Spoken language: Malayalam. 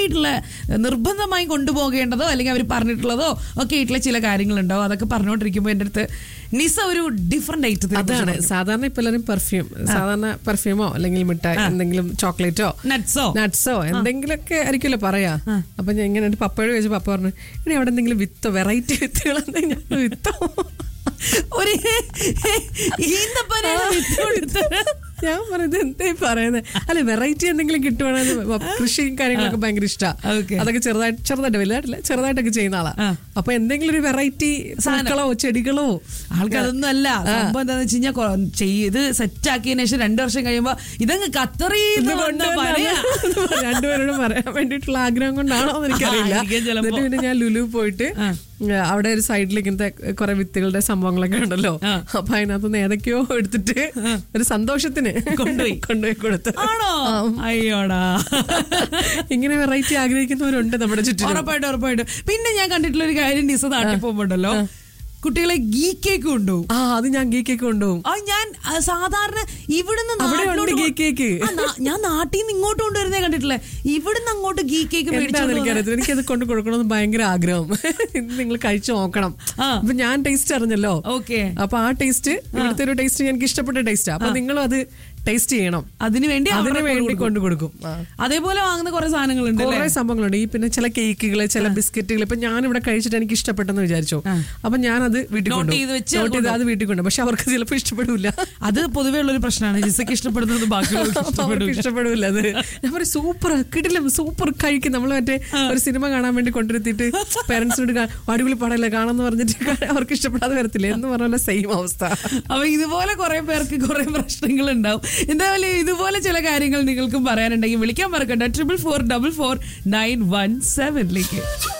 ആയിട്ടുള്ള നിർബന്ധമായി കൊണ്ടുപോകേണ്ടതോ അല്ലെങ്കിൽ അവർ പറഞ്ഞിട്ടുള്ളതോ ഒക്കെ ആയിട്ടുള്ള ചില കാര്യങ്ങളുണ്ടാവും അതൊക്കെ പറഞ്ഞുകൊണ്ടിരിക്കുമ്പോൾ എൻ്റെ അടുത്ത് നിസ ഒരു ഡിഫറെന്റ് ഐറ്റത്തിൽ അതാണ് സാധാരണ ഇപ്പൊ എല്ലാവരും പെർഫ്യൂം സാധാരണ പെർഫ്യൂമോ അല്ലെങ്കിൽ മിഠായി എന്തെങ്കിലും ചോക്ലേറ്റോ നട്ട്സോ നട്ട്സോ എന്തെങ്കിലുമൊക്കെ ആയിരിക്കുമല്ലോ പറയാ അപ്പൊ ഞാൻ ഇങ്ങനെ എന്റെ പപ്പയോട് ചോദിച്ചു പപ്പ പറഞ്ഞു ഇനി അവിടെ എന്തെങ്കിലും വിത്തോ വെറൈറ്റി വിത്തുകൾ എന്തെങ്കിലും ഞാൻ വിത്തോ ഒരു ഈന്തപ്പനയുടെ വിത്ത് കൊടുത്ത് ഞാൻ പറയുന്നത് എന്തേ പറയുന്നത് അല്ലെ വെറൈറ്റി എന്തെങ്കിലും കിട്ടുവാണെങ്കിൽ കൃഷിയും കാര്യങ്ങളൊക്കെ ഭയങ്കര ഇഷ്ടമാണ് Okay. അതൊക്കെ ചെറുതായിട്ട് ചെറുതായിട്ട് വലുതായിട്ടില്ല ചെറുതായിട്ടൊക്കെ ചെയ്യുന്ന ആളാ ആ. അപ്പൊ എന്തെങ്കിലും ഒരു വെറൈറ്റി പൂക്കളോ ചെടികളോ ആൾക്കതൊന്നും അല്ല സംഭവം എന്താന്ന് വെച്ച് കഴിഞ്ഞാൽ കൊ- ചെയ്ത് സെറ്റ് ആക്കിയതിനു ശേഷം രണ്ടു വർഷം കഴിയുമ്പോ ഇതങ്ങ് കത്തറിന്ന് വന്ന പനയാ. രണ്ടുപേരോടും പറയാൻ വേണ്ടിയിട്ടുള്ള ആഗ്രഹം കൊണ്ടാണോ എന്ന് എനിക്കറിയില്ല ആയിരിക്കും ചിലപ്പോ. എന്നിട്ട് പിന്നെ ഞാൻ ലുലു പോയിട്ട് ആ. ഏ, അവിടെ ഒരു സൈഡിൽ ഇങ്ങനത്തെ കുറെ വിത്തുകളുടെ സംഭവങ്ങളൊക്കെ ഉണ്ടല്ലോ ആ. അപ്പൊ അതിനകത്ത് ഏതൊക്കെയോ എടുത്തിട്ട് ഒരു സന്തോഷത്തിന് കൊണ്ടുപോയി. കൊണ്ടുപോയി കൊടുത്തു ആണോ അയ്യോടാ ഇങ്ങനെ വെറൈറ്റി ആഗ്രഹിക്കുന്നവരുണ്ട് നമ്മുടെ ചുറ്റിലും ഉറപ്പായിട്ടും ഉറപ്പായിട്ടും പിന്നെ ഞാൻ കണ്ടിട്ടുള്ള ഒരു കാര്യം ഡിസ നാട്ടിൽ പോകുമ്പോണ്ടല്ലോ കുട്ടികളെ ഗീ കേക്ക് കൊണ്ടുപോകും ആ അത് ഞാൻ ഗീക്കൊക്കെ കൊണ്ടുപോകും ആ ഞാൻ ആ, സാധാരണ ഇവിടുന്ന് അവിടെ ഉണ്ട് നാട്ടിലോട്ട് ഗീ കൊ- കേക്ക്. ആ, നാ- ഞാൻ നാട്ടിൽ നിന്ന് ഇങ്ങോട്ട് കൊണ്ടുവരുന്നേ കണ്ടിട്ടില്ലേ ഇവിടുന്ന് അങ്ങോട്ട് ഗീ കേക്ക് എന്താണെന്ന് മേടിച്ചോണ്ട് വന്ന് എനിക്കറിയത്തില്ല എനിക്കത് കൊണ്ട് കൊടുക്കണമെന്ന് ഭയങ്കര ആഗ്രഹം ഇത് നിങ്ങൾ കഴിച്ചു നോക്കണം ആ. അപ്പൊ ഞാൻ ടേസ്റ്റ് അറിഞ്ഞല്ലോ ഓക്കെ അപ്പൊ ആ ടേസ്റ്റ് ഇവിടുത്തെ ഒരു ടേസ്റ്റ് എനിക്ക് ഇഷ്ടപ്പെട്ട ടേസ്റ്റ് അപ്പൊ നിങ്ങളും അത് ടേസ്റ്റ് ചെയ്യണം അതിനു വേണ്ടി അതിനു അവിടെ വേണ്ടി കൊടുക്കും. കൊണ്ടു കൊടുക്കും ആ. അതേപോലെ വാങ്ങുന്ന കുറെ സാധനങ്ങളുണ്ട് കുറെ അല്ലേ? സംഭവങ്ങളുണ്ട് ഈ പിന്നെ ചില കേക്കുകൾ ചില ബിസ്ക്കറ്റുകൾ ഇപ്പൊ ഞാൻ ഇവിടെ കഴിച്ചിട്ട് എനിക്ക് ഇഷ്ടപ്പെട്ടെന്ന് വിചാരിച്ചു അപ്പൊ ഞാൻ അത് വീട്ടിൽ Note കൊണ്ടുപോകും. ചെയ്ത് വെച്ച് Note ചെയ്ത് അത് വീട്ടിൽ കൊണ്ടു പക്ഷെ അവർക്ക് ചിലപ്പോൾ ഇഷ്ടപ്പെടില്ല അത് പൊതുവേ ഉള്ള ഒരു പ്രശ്നമാണ് ജിസക്ക് ഇഷ്ടപ്പെടുന്നത് ബാക്കിയുള്ളവർക്ക് അപ്പൊ അവർക്ക് ഇഷ്ടപ്പെടില്ല ഇഷ്ടപ്പെടില്ല അത് ഞാൻ പറയും സൂപ്പർ കിട്ടില്ല സൂപ്പർ കഴിക്കും നമ്മൾ മറ്റേ ഒരു സിനിമ കാണാൻ വേണ്ടി കൊണ്ടുവരുത്തിയിട്ട് പേരൻസിനോട് കാ- അടിപൊളി പടമല്ലേ കാണാന്ന് പറഞ്ഞിട്ട് അവർക്ക് ഇഷ്ടപ്പെടാതെ വരത്തില്ല എന്ന് പറഞ്ഞ സെയിം അവസ്ഥ അപ്പൊ ഇതുപോലെ കുറെ പേർക്ക് കുറെ പ്രശ്നങ്ങൾ ഉണ്ടാവും എന്തായാലും ഇതുപോലെ ചില കാര്യങ്ങൾ നിങ്ങൾക്കും പറയാനുണ്ടെങ്കിൽ വിളിക്കാൻ മറക്കണ്ട triple four double four nine one സെവനിലേക്ക്